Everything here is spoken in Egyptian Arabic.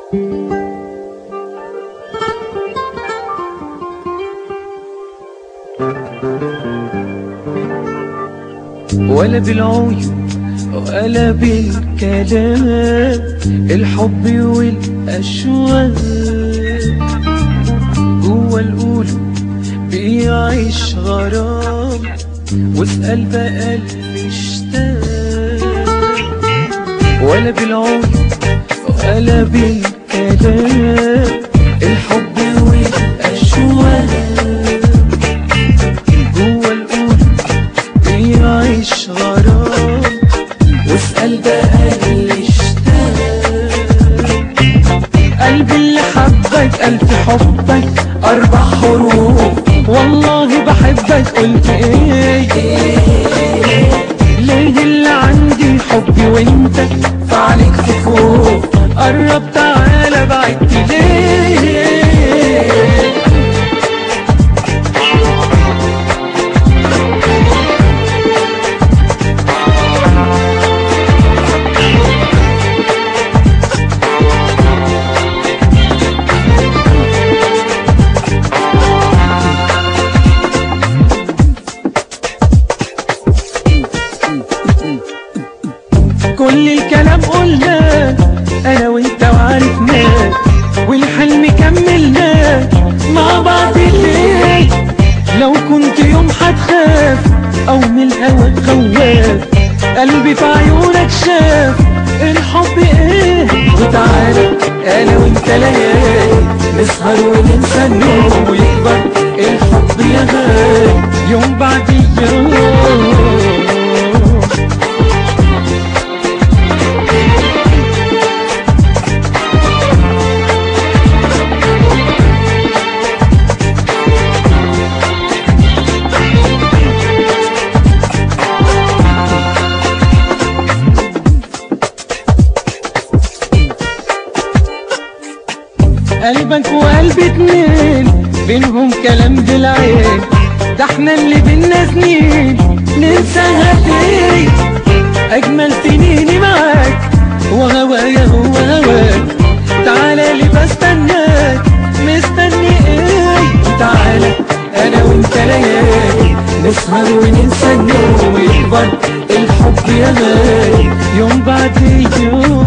ولا بالعيون ولا بالكلام الحب والأشواق جوا القلوب بيعيش غرام واسأل بقى المشتاق ولا بالعيون ولا بالكلام الحب والأشواق جوا القلوب بيعيش غرام واسأل بقى اللي اشتاق قلبي اللي حبك ألف حبك أربع حروف والله بحبك قلت ايه ليه اللي عندي حبي وانت فعليك فوق قرب تعالى بعدت ليه كل الكلام قلناه انا وانت وعرفناه والحلم كملناه مع بعض ليه لو كنت يوم هتخاف او من الهوى خواف قلبي في عيونك شاف الحب ايه وتعالى انا وانت ليالي نسهر وننسى النوم ويكبر الحب يا غالي يوم بعد يوم قلبك وقلبي اتنين بينهم كلام بالعين ده احنا اللي بينا سنين ننساها فين اجمل سنيني معاك وهوايا هو هواك تعالى لي بستناك مستني ايه تعالى انا وانت ليالي نسهر وننسى النوم ويكبر الحب يا غالي يوم بعد يوم